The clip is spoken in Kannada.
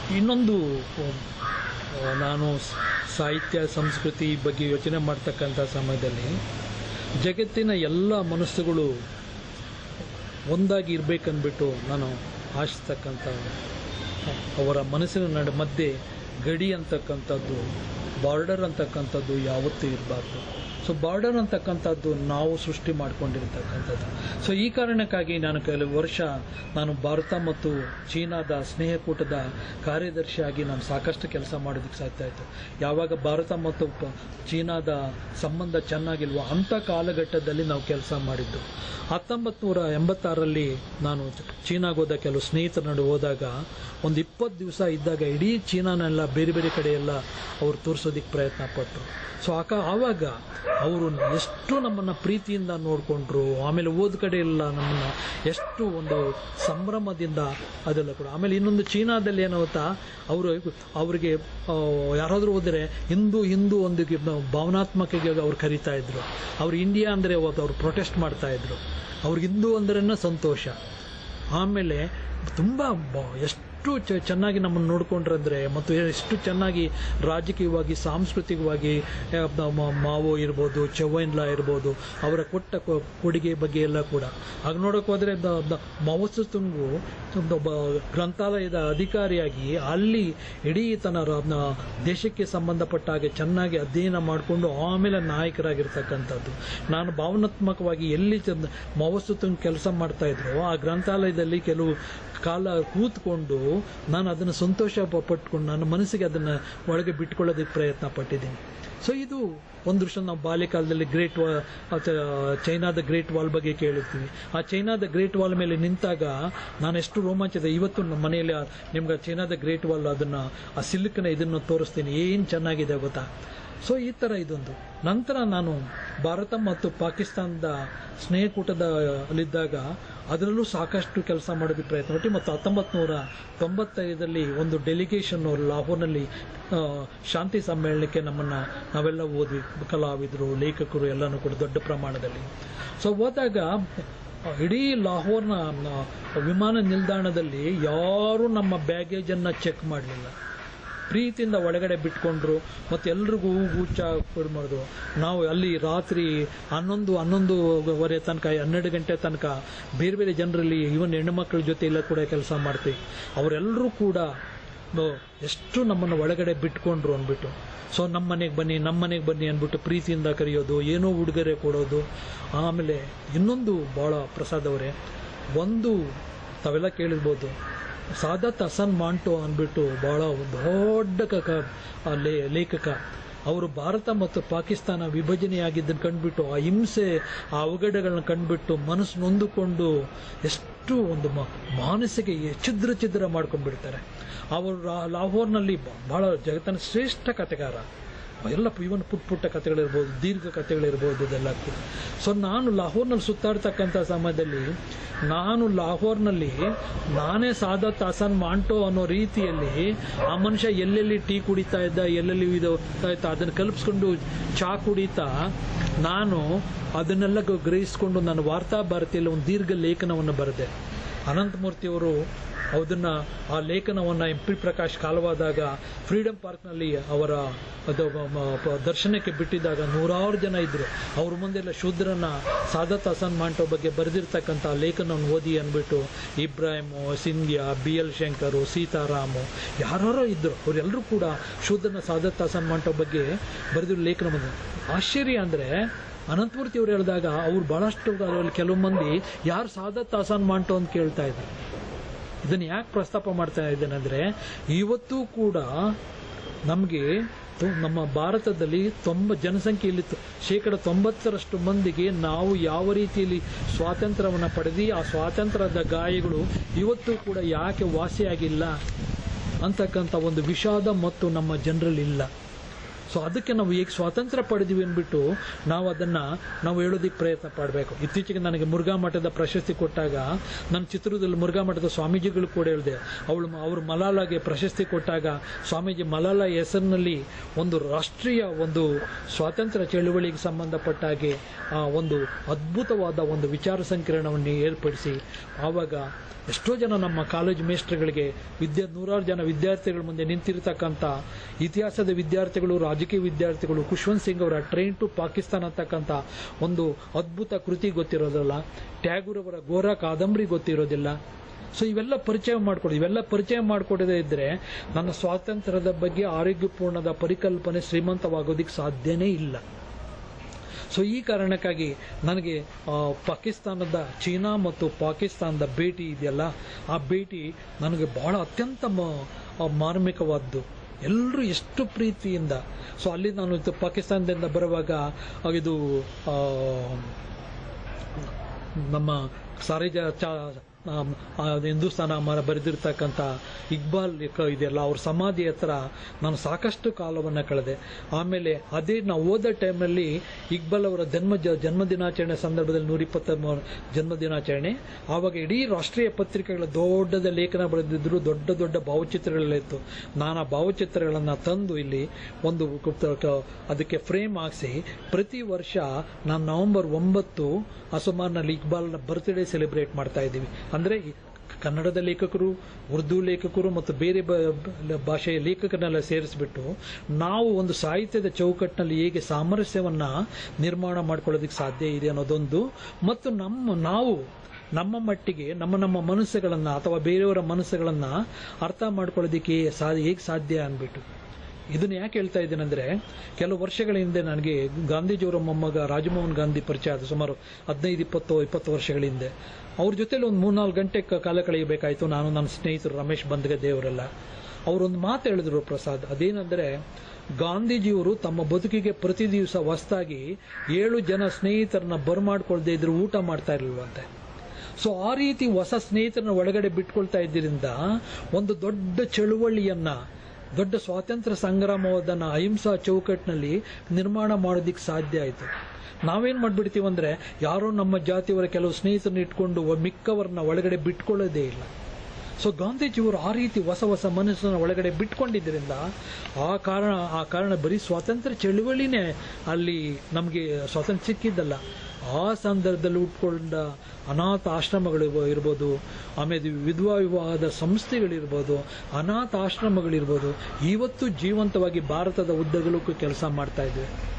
ಇನ್ನೊಂದು ಆ, ನಾನು ಸ- ಸಾಹಿತ್ಯ ಸಂಸ್ಕೃತಿ ಬಗ್ಗೆ ಯೋಚನೆ ಮಾಡ್ತಕ್ಕಂಥ ಸಮಯದಲ್ಲಿ ಜಗತ್ತಿನ ಎಲ್ಲ ಮನಸ್ಸುಗಳು ಒಂದಾಗಿ ಇರಬೇಕಂದ್ಬಿಟ್ಟು ನಾನು ಆಶಿಸ್ತಕ್ಕಂಥ ಅವರ ಮನಸ್ಸಿನ ನಡ ಮಧ್ಯೆ ಗಡಿ ಅಂತಕ್ಕಂಥದ್ದು ಬಾರ್ಡರ್ ಅಂತಕ್ಕಂಥದ್ದು ಯಾವತ್ತೂ ಇರಬಾರ್ದು ಸೊ ಬಾರ್ಡರ್ ಅಂತಕ್ಕಂಥದ್ದು ನಾವು ಸೃಷ್ಟಿ ಮಾಡ್ಕೊಂಡಿರ್ತಕ್ಕಂಥದ್ದು ಸೊ ಈ ಕಾರಣಕ್ಕಾಗಿ ನಾನು ಕೆಲವು ವರ್ಷ ನಾನು ಭಾರತ ಮತ್ತು ಚೀನಾದ ಸ್ನೇಹಕೂಟದ ಕಾರ್ಯದರ್ಶಿಯಾಗಿ ನಾನು ಸಾಕಷ್ಟು ಕೆಲಸ ಮಾಡೋದಕ್ಕೆ ಸಾಧ್ಯ ಆಯಿತು ಯಾವಾಗ ಭಾರತ ಮತ್ತು ಪ- ಚೀನಾದ ಸಂಬಂಧ ಚೆನ್ನಾಗಿಲ್ವೋ ಅಂಥ ಕಾಲಘಟ್ಟದಲ್ಲಿ ನಾವು ಕೆಲಸ ಮಾಡಿದ್ದು ಹತ್ತೊಂಬತ್ತು ನೂರ ಎಂಬತ್ತಾರರಲ್ಲಿ ನಾನು ಚೀನಾಗೆ ಹೋದ ಕೆಲವು ಸ್ನೇಹಿತರ ನಡುವೆ ಹೋದಾಗ ಒಂದು ಇಪ್ಪತ್ತು ದಿವಸ ಇದ್ದಾಗ ಇಡೀ ಚೀನಾನೆಲ್ಲ ಬೇರೆ ಬೇರೆ ಕಡೆ ಎಲ್ಲ ಅವ್ರು ತೋರಿಸೋದಕ್ಕೆ ಪ್ರಯತ್ನ ಪಟ್ಟರು ಸೊ ಆಕ ಆವಾಗ ಅವರು ಎಷ್ಟು ನಮ್ಮನ್ನು ಪ್ರೀತಿಯಿಂದ ನೋಡಿಕೊಂಡ್ರು ಆಮೇಲೆ ಓದ್ ಕಡೆ ಎಲ್ಲ ನಮ್ಮನ್ನು ಎಷ್ಟು ಒಂದು ಸಂಭ್ರಮದಿಂದ ಅದೆಲ್ಲ ಕೂಡ ಆಮೇಲೆ ಇನ್ನೊಂದು ಚೀನಾದಲ್ಲಿ ಏನಾಗುತ್ತಾ ಅವರು ಅವರಿಗೆ ಯಾರಾದರೂ ಹೋದರೆ ಹಿಂದೂ ಹಿಂದೂ ಒಂದು ಭಾವನಾತ್ಮಕಗೆ ಅವ್ರು ಕರಿತಾ ಇದ್ರು ಅವ್ರು ಇಂಡಿಯಾ ಅಂದರೆ ಅವ್ರು ಪ್ರೊಟೆಸ್ಟ್ ಮಾಡ್ತಾ ಇದ್ರು ಅವ್ರಿಗೆ ಹಿಂದೂ ಅಂದ್ರೇನೆ ಸಂತೋಷ ಆಮೇಲೆ ತುಂಬ ಬ- ಎಷ್ಟು ಚ- ಚೆನ್ನಾಗಿ ನಮ್ಮನ್ನು ನೋಡ್ಕೊಂಡ್ರಂದ್ರೆ ಮತ್ತು ಎಷ್ಟು ಚೆನ್ನಾಗಿ ರಾಜಕೀಯವಾಗಿ ಸಾಂಸ್ಕೃತಿಕವಾಗಿ ಆ, ಮ- ಮಾವೋ ಇರ್ಬೋದು ಚೌವೈನ್ಲಾ ಇರ್ಬೋದು ಅವರ ಕೊಟ್ಟ ಕೊ- ಕೊಡುಗೆ ಬಗ್ಗೆ ಎಲ್ಲ ಕೂಡ ಹಾಗೆ ನೋಡೋಕೆ ಹೋದರೆ ಮಾವೋ ತುಂಗು ಒಬ್ಬ ಗ್ರಂಥಾಲಯದ ಅಧಿಕಾರಿಯಾಗಿ ಅಲ್ಲಿ ಇಡೀ ತನ್ನ ರ- ನ- ದೇಶಕ್ಕೆ ಸಂಬಂಧಪಟ್ಟ ಹಾಗೆ ಚೆನ್ನಾಗಿ ಅಧ್ಯಯನ ಮಾಡಿಕೊಂಡು ಆಮೇಲೆ ನಾಯಕರಾಗಿರ್ತಕ್ಕಂಥದ್ದು ನಾನು ಭಾವನಾತ್ಮಕವಾಗಿ ಎಲ್ಲಿ ಚಂದ ಮಾವೋಸ್ತುಂಗ್ ಕೆಲಸ ಮಾಡ್ತಾ ಇದ್ರು ಆ ಗ್ರಂಥಾಲಯದಲ್ಲಿ ಕೆಲವು ಕಾಲ ಕೂತ್ಕೊಂಡು ನಾನು ಅದನ್ನು ಸಂತೋಷ ಪ- ಪಟ್ಕೊಂಡು ನನ್ನ ಮನಸ್ಸಿಗೆ ಅದನ್ನು ಒಳಗೆ ಬಿಟ್ಕೊಳ್ಳೋದಕ್ಕೆ ಪ್ರಯತ್ನ ಪಟ್ಟಿದ್ದೀನಿ ಸೊ ಇದು ಒಂದು ವರ್ಷ ನಾವು ಬಾಲ್ಯಕಾಲದಲ್ಲಿ ಗ್ರೇಟ್ ವಾ ಅಥವಾ ಚೈನಾದ ಗ್ರೇಟ್ ವಾಲ್ ಬಗ್ಗೆ ಕೇಳಿರ್ತೀವಿ ಆ ಚೈನಾದ ಗ್ರೇಟ್ ವಾಲ್ ಮೇಲೆ ನಿಂತಾಗ ನಾನು ಎಷ್ಟು ರೋಮಾಂಚಿತ ಇವತ್ತು ನಮ್ಮ ಮನೆಯಲ್ಲಿ ಆ- ನಿಮ್ಗೆ ಚೈನಾದ ಗ್ರೇಟ್ ವಾಲ್ ಅದನ್ನು ಆ ಸಿಲ್ಕ್ನ ಇದನ್ನು ತೋರಿಸ್ತೀನಿ ಏನು ಚೆನ್ನಾಗಿದೆ ಗೊತ್ತಾ ಸೊ ಈ ಥರ ಇದೊಂದು ನಂತರ ನಾನು ಭಾರತ ಮತ್ತು ಪಾಕಿಸ್ತಾನದ ಸ್ನೇಹಕೂಟದ ಅಲ್ಲಿದ್ದಾಗ ಅದರಲ್ಲೂ ಸಾಕಷ್ಟು ಕೆಲಸ ಮಾಡೋದಕ್ಕೆ ಪ್ರಯತ್ನ ಪಟ್ಟು ಮತ್ತು ಹತ್ತೊಂಬತ್ತು ನೂರ ತೊಂಬತ್ತೈದರಲ್ಲಿ ಒಂದು ಡೆಲಿಗೇಷನ್ ಲಾಹೋರ್ನಲ್ಲಿ ಆ, ಶಾಂತಿ ಸಮ್ಮೇಳನಕ್ಕೆ ನಮ್ಮನ್ನು ನಾವೆಲ್ಲ ಓದ್ವಿ ಕಲಾವಿದರು ಲೇಖಕರು ಎಲ್ಲನೂ ಕೂಡ ದೊಡ್ಡ ಪ್ರಮಾಣದಲ್ಲಿ ಸೊ ಹೋದಾಗ ಇಡೀ ಲಾಹೋರ್ನ ಆ, ವಿಮಾನ ನಿಲ್ದಾಣದಲ್ಲಿ ಯಾರೂ ನಮ್ಮ ಬ್ಯಾಗೇಜನ್ನು ಚೆಕ್ ಮಾಡಲಿಲ್ಲ ಪ್ರೀತಿಯಿಂದ ಒಳಗಡೆ ಬಿಟ್ಕೊಂಡ್ರು ಮತ್ತು ಎಲ್ರಿಗೂ ಹೂಗುಚ್ಚ ಕೊಡ್ ಮಾಡಿದ್ರು ನಾವು ಅಲ್ಲಿ ರಾತ್ರಿ ಹನ್ನೊಂದು ಹನ್ನೊಂದುವರೆ ತನಕ ಹನ್ನೆರಡು ಗಂಟೆ ತನಕ ಬೇರೆ ಬೇರೆ ಜನರಲ್ಲಿ ಇವನ್ ಹೆಣ್ಣುಮಕ್ಕಳ ಜೊತೆ ಎಲ್ಲ ಕೂಡ ಕೆಲಸ ಮಾಡ್ತೀವಿ ಅವರೆಲ್ಲರೂ ಕೂಡ ನೋ- ಎಷ್ಟು ನಮ್ಮನ್ನು ಒಳಗಡೆ ಬಿಟ್ಕೊಂಡ್ರು ಅಂದ್ಬಿಟ್ಟು ಸೊ ನಮ್ಮ ಮನೆಗೆ ಬನ್ನಿ ನಮ್ಮ ಮನೆಗೆ ಬನ್ನಿ ಅಂದ್ಬಿಟ್ಟು ಪ್ರೀತಿಯಿಂದ ಕರೆಯೋದು ಏನೋ ಉಡುಗೊರೆ ಕೊಡೋದು ಆಮೇಲೆ ಇನ್ನೊಂದು ಭಾಳ ಪ್ರಸಾದ್ ಅವರೇ ಒಂದು ತಾವೆಲ್ಲ ಕೇಳಿರ್ಬೋದು ಸಾದತ್ ಹಸನ್ ಮಾಂಟೋ ಅಂದ್ಬಿಟ್ಟು ಬಹಳ ದೊಡ್ಡ ಕ- ಕ- ಆ ಲೇ- ಲೇಖಕ ಅವರು ಭಾರತ ಮತ್ತು ಪಾಕಿಸ್ತಾನ ವಿಭಜನೆಯಾಗಿದ್ದನ್ನು ಕಂಡುಬಿಟ್ಟು ಆ ಹಿಂಸೆ ಆ ಅವಘಡಗಳನ್ನ ಕಂಡುಬಿಟ್ಟು ಮನಸ್ಸು ನೊಂದುಕೊಂಡು ಎಷ್ಟು ಒಂದು ಮ- ಮಾನಸಿಕ ಛಿದ್ರ ಛಿದ್ರ ಮಾಡ್ಕೊಂಡ್ಬಿಡ್ತಾರೆ ಅವರು ರಾ- ಲಾಹೋರ್ನಲ್ಲಿ ಬ- ಬಹಳ ಜಗತ್ತಿನ ಶ್ರೇಷ್ಠ ಕಥೆಗಾರ ಎಲ್ಲ ಇವನ್ ಪುಟ್ಟ ಪುಟ್ಟ ಕಥೆಗಳಿರ್ಬೋದು ದೀರ್ಘ ಕಥೆಗಳಿರ್ಬೋದು ಇದೆಲ್ಲ ಕೂಡ ಸೊ ನಾನು ಲಾಹೋರ್ನಲ್ಲಿ ಸುತ್ತಾಡ್ತಕ್ಕಂಥ ಸಮಯದಲ್ಲಿ ನಾನು ಲಾಹೋರ್ನಲ್ಲಿ ನಾನೇ ಸಾದತ್ ಹಸನ್ ಮಾಂಟೋ ಅನ್ನೋ ರೀತಿಯಲ್ಲಿ ಆ ಮನುಷ್ಯ ಎಲ್ಲೆಲ್ಲಿ ಟೀ ಕುಡಿತಾ ಇದ್ದ ಎಲ್ಲೆಲ್ಲಿ ಇದು ಆಯ್ತಾ ಅದನ್ನು ಕಲ್ಪಿಸ್ಕೊಂಡು ಚಾ ಕುಡಿತಾ ನಾನು ಅದನ್ನೆಲ್ಲ ಗ- ಗ್ರಹಿಸ್ಕೊಂಡು ನಾನು ವಾರ್ತಾ ಭಾರತಿಯಲ್ಲಿ ಒಂದು ದೀರ್ಘ ಲೇಖನವನ್ನು ಬರೆದೆ ಅನಂತಮೂರ್ತಿಯವರು ಅದನ್ನ ಆ ಲೇಖನವನ್ನು ಎಂ ಪಿ ಪ್ರಕಾಶ್ ಕಾಲವಾದಾಗ ಫ್ರೀಡಂ ಪಾರ್ಕ್ನಲ್ಲಿ ಅವರ ಅದು ಮ- ಪ- ದರ್ಶನಕ್ಕೆ ಬಿಟ್ಟಿದ್ದಾಗ ನೂರಾರು ಜನ ಇದ್ರು ಅವ್ರ ಮುಂದೆಲ್ಲ ಶೂದ್ರನ ಸಾದತ್ ಹಸನ್ ಮಾಂಟೋ ಬಗ್ಗೆ ಬರೆದಿರ್ತಕ್ಕಂಥ ಲೇಖನವನ್ನು ಓದಿ ಅಂದ್ಬಿಟ್ಟು ಇಬ್ರಾಹಿಮು ಸಿಂಧ್ಯಾ ಬಿ ಎಲ್ ಶಂಕರು ಸೀತಾರಾಮು ಯಾರೋ ಇದ್ರು ಅವರೆಲ್ಲರೂ ಕೂಡ ಶೂದ್ರನ ಸಾದತ್ ಹಸನ್ ಮಾಂಟೋ ಬಗ್ಗೆ ಬರೆದಿರೋ ಲೇಖನ ಬಂದ ಆಶ್ಚರ್ಯ ಅಂದರೆ ಅನಂತಮೂರ್ತಿ ಅವರು ಹೇಳಿದಾಗ ಅವ್ರು ಬಹಳಷ್ಟು ಅದರಲ್ಲಿ ಕೆಲವು ಮಂದಿ ಯಾರು ಸಾದತ್ ಹಸನ್ ಮಾಂಟೋ ಅಂತ ಕೇಳ್ತಾ ಇದ್ರು ಇದನ್ನು ಯಾಕೆ ಪ್ರಸ್ತಾಪ ಮಾಡ್ತಾ ಇದ್ದೇನೆಂದರೆ ಇವತ್ತೂ ಕೂಡ ನಮಗೆ ನಮ್ಮ ಭಾರತದಲ್ಲಿ ತೊಂಬ ಜನಸಂಖ್ಯೆಯಲ್ಲಿ ತ- ಶೇಕಡ ತೊಂಬತ್ತರಷ್ಟು ಮಂದಿಗೆ ನಾವು ಯಾವ ರೀತಿಯಲ್ಲಿ ಸ್ವಾತಂತ್ರ್ಯವನ್ನು ಪಡೆದು ಆ ಸ್ವಾತಂತ್ರ್ಯದ ಗಾಯಗಳು ಇವತ್ತೂ ಕೂಡ ಯಾಕೆ ವಾಸಿಯಾಗಿಲ್ಲ ಅಂತಕ್ಕಂಥ ಒಂದು ವಿಷಾದ ಮತ್ತು ನಮ್ಮ ಜನರಲ್ಲಿ ಇಲ್ಲ ಸೊ ಅದಕ್ಕೆ ನಾವು ಈಗ ಸ್ವಾತಂತ್ರ್ಯ ಪಡೆದಿವಿ ಅಂದ್ಬಿಟ್ಟು ನಾವು ಅದನ್ನ ನಾವು ಹೇಳೋದಕ್ಕೆ ಪ್ರಯತ್ನ ಪಡಬೇಕು ಇತ್ತೀಚೆಗೆ ನನಗೆ ಮುರುಘಾ ಮಠದ ಪ್ರಶಸ್ತಿ ಕೊಟ್ಟಾಗ ನನ್ನ ಚಿತ್ರದಲ್ಲಿ ಮುರುಘಾ ಮಠದ ಸ್ವಾಮೀಜಿಗಳು ಕೂಡ ಹೇಳಿದೆ ಅವಳು ಅವರು ಮಲಾಲಾಗೆ ಪ್ರಶಸ್ತಿ ಕೊಟ್ಟಾಗ ಸ್ವಾಮೀಜಿ ಮಲಾಲ ಹೆಸರಿನಲ್ಲಿ ಒಂದು ರಾಷ್ಟ್ರೀಯ ಒಂದು ಸ್ವಾತಂತ್ರ್ಯ ಚಳುವಳಿಗೆ ಸಂಬಂಧಪಟ್ಟ ಹಾಗೆ ಆ ಒಂದು ಅದ್ಭುತವಾದ ಒಂದು ವಿಚಾರ ಸಂಕಿರಣವನ್ನು ಏರ್ಪಡಿಸಿ ಆವಾಗ ಎಷ್ಟೋ ಜನ ನಮ್ಮ ಕಾಲೇಜ್ ಮೇಸ್ಟ್ರುಗಳಿಗೆ ವಿದ್ಯಾ ನೂರಾರು ಜನ ವಿದ್ಯಾರ್ಥಿಗಳ ಮುಂದೆ ನಿಂತಿರ್ತಕ್ಕಂಥ ಇತಿಹಾಸದ ವಿದ್ಯಾರ್ಥಿಗಳು ರಾಜಕೀಯ ವಿದ್ಯಾರ್ಥಿಗಳು ಖುಷ್ವಂತ್ ಸಿಂಗ್ ಅವರ ಟ್ರೈನ್ ಟು ಪಾಕಿಸ್ತಾನ್ ಅಂತಕ್ಕಂಥ ಒಂದು ಅದ್ಭುತ ಕೃತಿ ಗೊತ್ತಿರೋದಿಲ್ಲ ಟ್ಯಾಗೂರ್ ಅವರ ಗೋರಾ ಕಾದಂಬರಿ ಗೊತ್ತಿರೋದಿಲ್ಲ ಸೊ ಇವೆಲ್ಲ ಪರಿಚಯ ಮಾಡ್ಕೊಡಿ ಇವೆಲ್ಲ ಪರಿಚಯ ಮಾಡ್ಕೊಡದೇ ಇದ್ರೆ ನನ್ನ ಸ್ವಾತಂತ್ರ್ಯದ ಬಗ್ಗೆ ಆರೋಗ್ಯಪೂರ್ಣದ ಪರಿಕಲ್ಪನೆ ಶ್ರೀಮಂತವಾಗೋದಿಕ್ಕೆ ಸಾಧ್ಯನೇ ಇಲ್ಲ ಸೊ ಈ ಕಾರಣಕ್ಕಾಗಿ ನನಗೆ ಆ, ಪಾಕಿಸ್ತಾನದ ಚೀನಾ ಮತ್ತು ಪಾಕಿಸ್ತಾನದ ಭೇಟಿ ಇದೆಯಲ್ಲ ಆ ಭೇಟಿ ನನಗೆ ಬಹಳ ಅತ್ಯಂತ ಮ- ಆ, ಮಾರ್ಮಿಕವಾದ್ದು ಎಲ್ಲರೂ ಎಷ್ಟು ಪ್ರೀತಿಯಿಂದ ಸೊ ಅಲ್ಲಿ ನಾನು ಇದು ಪಾಕಿಸ್ತಾನದಿಂದ ಬರುವಾಗ ಆ, ಇದು ಆ, ನಮ್ಮ ಸಾರಿಜ ಚಾ ಆಮ್, ಆ ಹಿಂದೂಸ್ತಾನ ಮರ ಬರೆದಿರ್ತಕ್ಕಂಥ ಇಕ್ಬಾಲ್ ಕ- ಇದೆಯಲ್ಲ ಅವ್ರ ಸಮಾಧಿ ಹತ್ರ ನಾನು ಸಾಕಷ್ಟು ಕಾಲವನ್ನು ಕಳೆದೆ ಆಮೇಲೆ ಅದೇ ನಾವು ಓದೋ ಟೈಮ್ನಲ್ಲಿ ಇಕ್ಬಾಲ್ ಅವರ ಜನ್ಮ ಜ- ಜನ್ಮ ದಿನಾಚರಣೆ ಸಂದರ್ಭದಲ್ಲಿ ನೂರ ಇಪ್ಪತ್ತ ಮೂರು ಜನ್ಮ ದಿನಾಚರಣೆ ಆವಾಗ ಇಡೀ ರಾಷ್ಟ್ರೀಯ ಪತ್ರಿಕೆಗಳ ದೊಡ್ಡದ ಲೇಖನ ಬರೆದಿದ್ರು ದೊಡ್ಡ ದೊಡ್ಡ ಭಾವಚಿತ್ರಗಳೆಲ್ಲ ಇತ್ತು ನಾನು ಆ ಭಾವಚಿತ್ರಗಳನ್ನು ತಂದು ಇಲ್ಲಿ ಒಂದು ಕ- ಕ- ಅದಕ್ಕೆ ಫ್ರೇಮ್ ಹಾಕ್ಸಿ ಪ್ರತಿ ವರ್ಷ ನಾನು ನವೆಂಬರ್ ಒಂಬತ್ತು ಅಸುಮಾರ್ನಲ್ಲಿ ಇಕ್ಬಾಲ್ನ ಬರ್ತ್ಡೇ ಸೆಲೆಬ್ರೇಟ್ ಮಾಡ್ತಾ ಇದ್ದೀವಿ ಅಂದ್ರೆ ಈ ಕನ್ನಡದ ಲೇಖಕರು ಉರ್ದು ಲೇಖಕರು ಮತ್ತು ಬೇರೆ ಬ- ಬ- ಭಾಷೆಯ ಲೇಖಕರನ್ನೆಲ್ಲ ಸೇರಿಸ್ಬಿಟ್ಟು ನಾವು ಒಂದು ಸಾಹಿತ್ಯದ ಚೌಕಟ್ಟಿನಲ್ಲಿ ಹೇಗೆ ಸಾಮರಸ್ಯವನ್ನ ನಿರ್ಮಾಣ ಮಾಡ್ಕೊಳ್ಳೋದಕ್ಕೆ ಸಾಧ್ಯ ಇದೆ ಅನ್ನೋದೊಂದು ಮತ್ತು ನಮ್ಮ ನಾವು ನಮ್ಮ ಮಟ್ಟಿಗೆ ನಮ್ಮ ನಮ್ಮ ಮನಸ್ಸುಗಳನ್ನ ಅಥವಾ ಬೇರೆಯವರ ಮನಸ್ಸುಗಳನ್ನ ಅರ್ಥ ಮಾಡ್ಕೊಳ್ಳೋದಕ್ಕೆ ಸಾ ಹೇಗೆ ಸಾಧ್ಯ ಅಂದ್ಬಿಟ್ಟು ಇದನ್ನ ಯಾಕೆ ಹೇಳ್ತಾ ಇದ್ದೇನೆಂದ್ರೆ ಕೆಲವು ವರ್ಷಗಳ ಹಿಂದೆ ನನಗೆ ಗಾಂಧೀಜಿಯವರ ಮೊಮ್ಮಗ ರಾಜಮೋಹನ್ ಗಾಂಧಿ ಪರಿಚಯ ಆದ ಸುಮಾರು ಹದಿನೈದು ಇಪ್ಪತ್ತು ಇಪ್ಪತ್ತು ವರ್ಷಗಳ ಹಿಂದೆ ಅವ್ರ ಜೊತೆಲಿ ಒಂದು ಮೂರ್ನಾಲ್ಕು ಗಂಟೆ ಕ- ಕಾಲ ಕಳೆಯಬೇಕಾಯ್ತು ನಾನು ನನ್ನ ಸ್ನೇಹಿತರು ರಮೇಶ್ ಬಂದ್ಗದ್ದೆ ಅವರೆಲ್ಲ ಅವರೊಂದು ಮಾತು ಹೇಳಿದ್ರು ಪ್ರಸಾದ್ ಅದೇನೆಂದ್ರೆ ಗಾಂಧೀಜಿಯವರು ತಮ್ಮ ಬದುಕಿಗೆ ಪ್ರತಿ ದಿವಸ ಹೊಸದಾಗಿ ಏಳು ಜನ ಸ್ನೇಹಿತರನ್ನ ಬರ್ಮಾಡ್ಕೊಳ್ದೇ ಇದ್ರು ಊಟ ಮಾಡ್ತಾ ಇರಲಿಲ್ವಂತೆ ಸೊ ಆ ರೀತಿ ಹೊಸ ಸ್ನೇಹಿತರನ್ನ ಒಳಗಡೆ ಬಿಟ್ಕೊಳ್ತಾ ಇದ್ದರಿಂದ ಒಂದು ದೊಡ್ಡ ಚಳುವಳಿಯನ್ನ ದೊಡ್ಡ ಸ್ವಾತಂತ್ರ್ಯ ಸಂಗ್ರಾಮವನ್ನ ಅಹಿಂಸಾ ಚೌಕಟ್ಟಿನಲ್ಲಿ ನಿರ್ಮಾಣ ಮಾಡೋದಿಕ್ಕೆ ಸಾಧ್ಯ ಆಯಿತು ನಾವೇನ್ ಮಾಡ್ಬಿಡ್ತೀವಿ ಅಂದ್ರೆ ಯಾರೋ ನಮ್ಮ ಜಾತಿಯವರ ಕೆಲವು ಸ್ನೇಹಿತರನ್ನ ಇಟ್ಕೊಂಡು ಒ- ಮಿಕ್ಕವರನ್ನ ಒಳಗಡೆ ಬಿಟ್ಕೊಳ್ಳೋದೇ ಇಲ್ಲ ಸೊ ಗಾಂಧೀಜಿಯವರು ಆ ರೀತಿ ಹೊಸ ಹೊಸ ಮನಸ್ಸನ್ನ ಒಳಗಡೆ ಬಿಟ್ಕೊಂಡಿದ್ದರಿಂದ ಆ ಕಾರಣ ಆ ಕಾರಣ ಬರೀ ಸ್ವಾತಂತ್ರ್ಯ ಚಳುವಳಿನೇ ಅಲ್ಲಿ ನಮಗೆ ಸ್ವಾತಂತ್ರ್ಯ ಸಿಕ್ಕಿದ್ದಲ್ಲ ಆ ಸಂದರ್ಭದಲ್ಲಿ ಉಟ್ಕೊಂಡ ಅನಾಥ ಆಶ್ರಮಗಳು ಇರ್ಬೋ- ಇರ್ಬೋದು ಆಮೇಲೆ ವಿಧವಾ ವಿವಾಹದ ಸಂಸ್ಥೆಗಳಿರ್ಬೋದು ಅನಾಥ ಆಶ್ರಮಗಳಿರ್ಬೋದು ಇವತ್ತು ಜೀವಂತವಾಗಿ ಭಾರತದ ಉದ್ದಗಲಕ್ಕೂ ಕೆಲಸ ಮಾಡ್ತಾ ಇದ್ವಿ